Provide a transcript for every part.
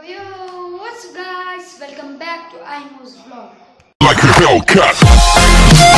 Yo, what's up guys? Welcome back to Imo's vlog. like a Hellcat.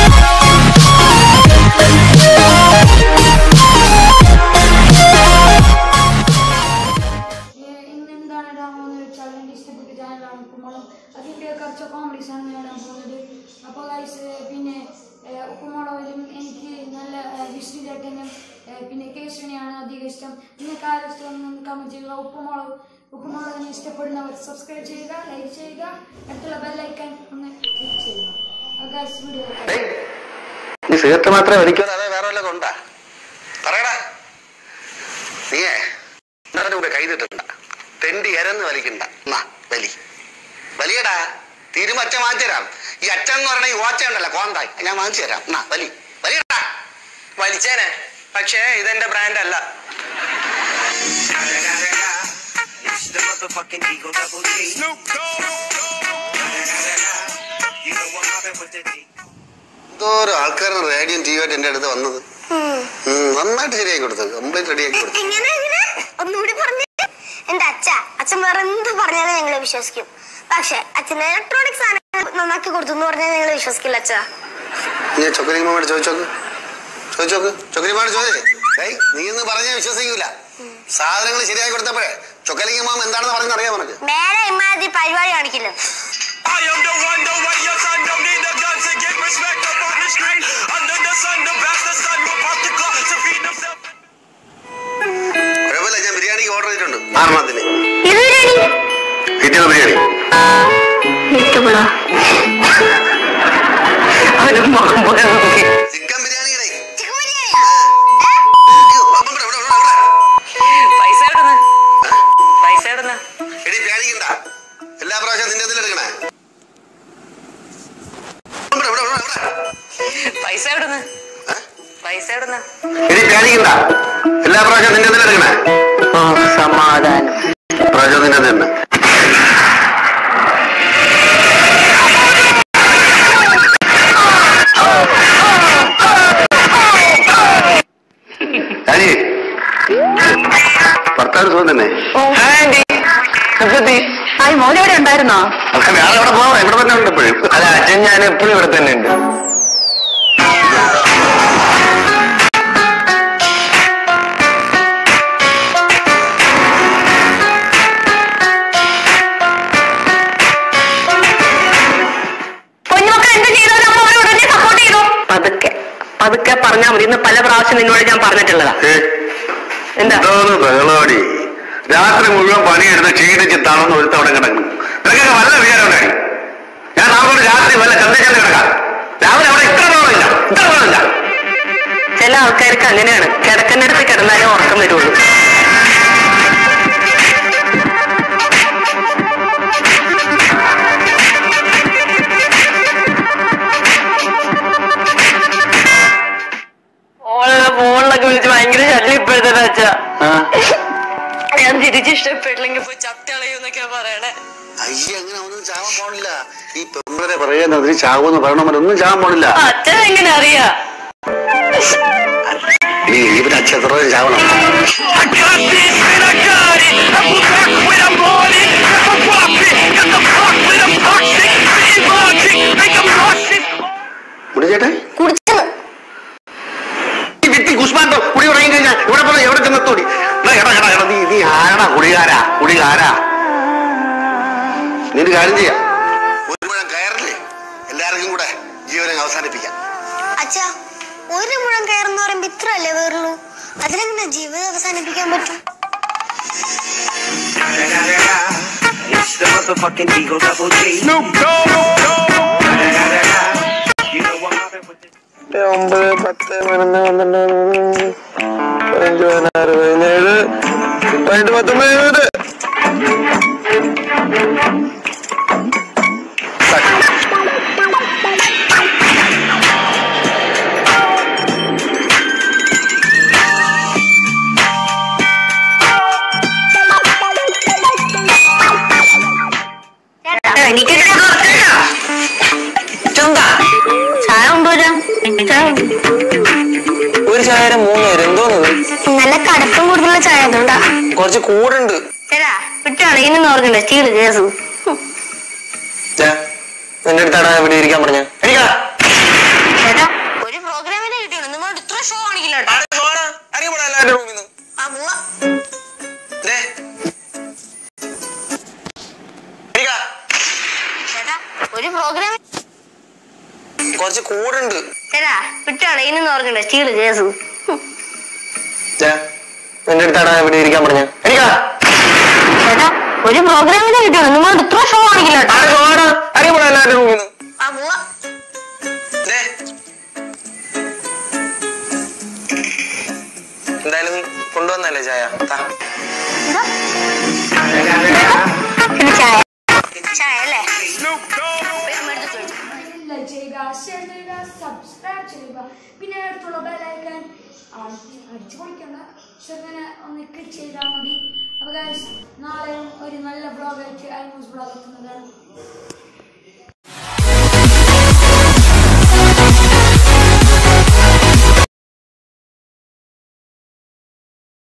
ഏഹ് ഇന്ന് എന്താണ് ഇടാൻ പോകുന്നത് വെച്ചാൽ എൻ്റെ ഇഷ്ടപ്പെട്ട ചാനലാണ് ഉപ്പുമുളം അതിൻ്റെ കുറച്ച് കോമഡീസ് ആണ് ഞാൻ ഇടാൻ പോകുന്നത് അപ്പോൾ ഗൈസ് പിന്നെ ഏഹ് ഉപ്പുമുളകിലും എനിക്ക് നല്ല ഏഹ് വിഷ്ണു ചേട്ടനും ഏഹ് പിന്നെ കേശവനെയാണ് അധികം ഇഷ്ടം നിങ്ങൾക്ക് ആരും ഇഷ്ടം കമൻറ്റ് ചെയ്യുക ഉപ്പുമുളക് ഉപ്പുമുളകിനെ ഇഷ്ടപ്പെടുന്നവർ സബ്സ്ക്രൈബ് ചെയ്യുക ലൈക്ക് ചെയ്യുക അടുത്തുള്ള ബെല്ലൈക്കൻ ഒന്ന് ക്ലിക്ക് ചെയ്യുക അപ്പോൾ ഗൈസ് വീഡിയോ ഏയ്, നീ സിഗരറ്റ് മാത്രമേ വലിക്കൂ അതേ വേറെ വല്ല കൊണ്ടാ പറയടാ നീയേ ഇന്നലെ കൂടെ കൈതിട്ടുണ്ട തെണ്ടി എരന്ന് വലിക്കണ്ട എന്നാ വലി വലിയടാ തിരുമച്ച വാങ്ങിച്ചു തരാം ഈ അച്ഛൻ എന്ന് പറഞ്ഞ ഈ ഓച്ച ഉണ്ടല്ലോ കോന്തായി ഞാൻ വാങ്ങിച്ചു തരാം എന്നാ വലി വലിയടാ വലിച്ചേനെ പക്ഷേ ഇതെന്റെ ബ്രാൻഡ് അല്ല എന്തോരം ആൾക്കാരാണ് റേഡിയം ടി വി ആയിട്ട് എന്റെ അടുത്ത് വന്നത് ഉം, നന്നായിട്ട് ശരിയാക്കി കൊടുത്തു കംപ്ലീറ്റ് റെഡിയാക്കി കൊടുത്തു എങ്ങനെ എങ്ങനെ ഒന്നുകൂടി പറഞ്ഞു എന്റെ അച്ഛ അച്ഛൻ വേറെ എന്ത് പറഞ്ഞാലും ഞങ്ങൾ വിശ്വസിക്കും പക്ഷെ അച്ഛൻ ഇലക്ട്രോണിക് സാധനങ്ങൾ നന്നാക്കി കൊടുത്തു എന്ന് പറഞ്ഞാൽ ഞങ്ങൾ വിശ്വസിക്കില്ല അച്ഛാ നീ ചൊക്കരിമാട് ചോദിച്ചോക്ക് ചോദിച്ചോക്ക് ചൊക്കരിമാട് ചോദിച്ചേ ഏയ് നീ എന്ന് പറഞ്ഞാൽ വിശ്വസിക്കൂല സാധനങ്ങൾ ശരിയാക്കി കൊടുത്തപ്പോഴേ ചൊക്കലിംഗമാം എന്താണെന്ന് പറഞ്ഞ് അറിയാം നിനക്ക് മേലെ ഇമാതിരി പരിപാടി കാണിക്കില്ല I am the one, the way your son don't need a gun to get respect up on the street. Under the sun, the bastard son will pop the clock to feed himself. കുഴപ്പമില്ല ഞാൻ ബിരിയാണിക്ക് order ചെയ്തിട്ടുണ്ട് ആറെണ്ണത്തിന് ഇത് ബിരിയാണി കിട്ടിയത് ബിരിയാണി ഇഷ്ടപ്പെടാ chicken ബിരിയാണിയുടെ chicken biryani അയ്യോ, ഇവിടെ, ഇവിടെ, ഇവിടെ, ഇവിടെ. പൈസ ഇടുന്ന പൈസ ഇടുന്ന എടി പേടിക്കണ്ട എല്ലാ പ്രാവശ്യം നിന്റെ ഇതിൽ എടുക്കണേ ഇവിടെ, ഇവിടെ, ഇവിടെ, ഇവിടെ. പൈസ ഇടുന്ന പൈസ ഇടുന്ന എടി പേടിക്കണ്ട എല്ലാ പ്രാവശ്യം നിന്റെ ഇതിൽ എടുക്കണേ സമാധാനം പ്രാവശ്യം നിന്റെ തന്നെ ഹരി ഭർത്താവ് സുഖം തന്നെ മോനോടെ ഉണ്ടായിരുന്നോ അല്ല വേറെ എവിടെ പോവാം ഇവിടെ തന്നെ ഉണ്ട് ഇപ്പോഴും അല്ല അച്ഛൻ ഞാൻ എപ്പോഴും ഇവിടെ തന്നെ ഉണ്ട് പൊന്നുമക്കൾ എന്ത് ചെയ്താലും അമ്മ അവരെ ഉടനെ സപ്പോർട്ട് ചെയ്തു പതുക്കെ പതുക്കെ പറഞ്ഞാൽ മതി ഇന്ന് പല പ്രാവശ്യം നിന്നോട് ഞാൻ പറഞ്ഞിട്ടുള്ളതാ എന്താ എന്തോന്ന് ബഹളോടി രാത്രി മുഴുവൻ പണിയെടുത്ത് ക്ഷീണിച്ച് തളർന്ന് ഒരു തവണ കിടക്കും നിനക്കൊക്കെ വല്ല വിചാരം ഉണ്ടായി ഞാൻ നാളോട് രാത്രി വല്ല ചന്തച്ചെന്ന് കിടക്കാം രാവിലെ അവിടെ ഇത്ര തോന്നില്ല ഇത്ര തോന്നില്ല ചില ആൾക്കാർക്ക് അങ്ങനെയാണ് കിടക്കണ്ടടുത്ത് കിടന്നാലേ ഉറക്കം വരുള്ളൂ ഫോണിലെ ഫോണിലൊക്കെ വിളിച്ച് ഭയങ്കര ശല്യം ഇപ്പോഴത്തെ അച്ഛാ ഞാൻ തിരിച്ച് ഇഷ്ടപ്പെട്ടില്ലെങ്കിൽ പോയി ചത്തളയൂന്നൊക്കെയാ പറയണേ അയ്യ അങ്ങനെ ഒന്നും ചാവാൻ പോണില്ല ഈ പെമ്പിളരെ പറയുന്നത് അതിന് ചാവൂന്ന് പറയണമെന്ന് ഒന്നും ചാവാൻ പോണില്ല അച്ഛൻ എങ്ങനെ അറിയാ ഈ ഇവിടെ അച്ഛൻ എത്ര പേര് ചാവണം I got this and I got it. I will work when I'm on it. If I pop it, got the fuck with a toxic. Pretty logic, make 'em nauseous. മുടിച്ചേട്ടെ കുടിച്ചത് ഈ വ്യക്തി കുഷ്മാണ്ടോ കുടി തുടങ്ങി കഴിഞ്ഞാൽ ഇവിടെ പോലെ എവിടെ ചെന്നെത്തൂടി എടാ എടാ എടാ എടാ നീ നീ ആരാ കുടികാരാ കുടികാരാ നീ ഒരു കാര്യം ചെയ്യാം ഒരു മുഴം കയറില്ലേ എല്ലാവർക്കും കൂടെ ജീവനം അവസാനിപ്പിക്കാം അച്ഛാ ഒരു മുഴം കയറെന്ന് പറയുമ്പോ ഇത്ര അല്ലേ വേറുള്ളൂ അതിലെങ്ങനെ ജീവിതം അവസാനിപ്പിക്കാൻ പറ്റും It's the motherfucking Eagle Double G. Snoop Dogg. You know what happened with this? ഒമ്പത് പത്ത് പതിനൊന്ന് പന്ത്രണ്ട് പതിമൂന്ന് പതിനഞ്ച് പതിനാറ് പതിനേഴ് പതിനെട്ട് പത്തൊമ്പത് ഇരുപത് എനിക്ക് ചായ കൊണ്ടുവരാം ചായ ഒരു ചായരം മൂന്ന് പേര് എന്തോന്നത് നല്ല കടപ്പം കൂടുതലുള്ള ചായ അതുകൊണ്ടാ കുറച്ച് കൂടുണ്ട് ചേട്ടാ വിട്ടാളേന്ന് പറഞ്ഞില്ല സ്റ്റീൽ കേസ് ഛെ, നിന്റെ അടുത്താടാ ഇവിടെ ഇരിക്കാൻ പറഞ്ഞ എനിക്കാ ചേട്ടാ ഒരു പ്രോഗ്രാമിനെ കിട്ടിയുള്ളൂ നിങ്ങളോട് ഇത്ര ഷോ കാണിക്കില്ല കേട്ടോ എല്ലാവരുടെ റൂമിൽ നിന്ന് ആ പോവാ ദേ. എനിക്കാ ചേട്ടാ ഒരു പ്രോഗ്രാം കുറച്ച് കൂടുണ്ട് ചേട്ടാ വിട്ടാളേന്ന് പറഞ്ഞില്ല സ്റ്റീൽ കേസ് ഛെ, നിന്റെ അടുത്താടാ ഇവിടെ ഇരിക്കാൻ പറഞ്ഞ എനിക്കാ ചേട്ടാ ഒരു പ്രോഗ്രാമിനെ കിട്ടിയുള്ളൂ നിങ്ങളോട് ഇത്ര ഷോ കാണിക്കില്ല കേട്ടോ എല്ലാവരുടെ റൂമിൽ നിന്ന് ആ പോവാ ദേ. എന്തായാലും കൊണ്ടുവന്നല്ലേ ചായ താ. പിന്നെ ചായ ചായ അല്ലേ മേടിച്ചു ലൈക്ക് ചെയ്യുക ഷെയർ ചെയ്യുക സബ്സ്ക്രൈബ് ചെയ്യുക പിന്നെ അടുത്തുള്ള ബെലൈക്കൻ അടിച്ചു പൊളിക്കണ്ട ചെറുങ്ങനെ ഒന്ന് ക്ലിക്ക് ചെയ്താൽ മതി അപ്പോൾ ഗൈസ് നാളെയും ഒരു നല്ല ബ്ലോഗ് ആയിട്ട് ഐ ന്യൂസ് ബ്ലോഗ് എത്തുന്നതാണ്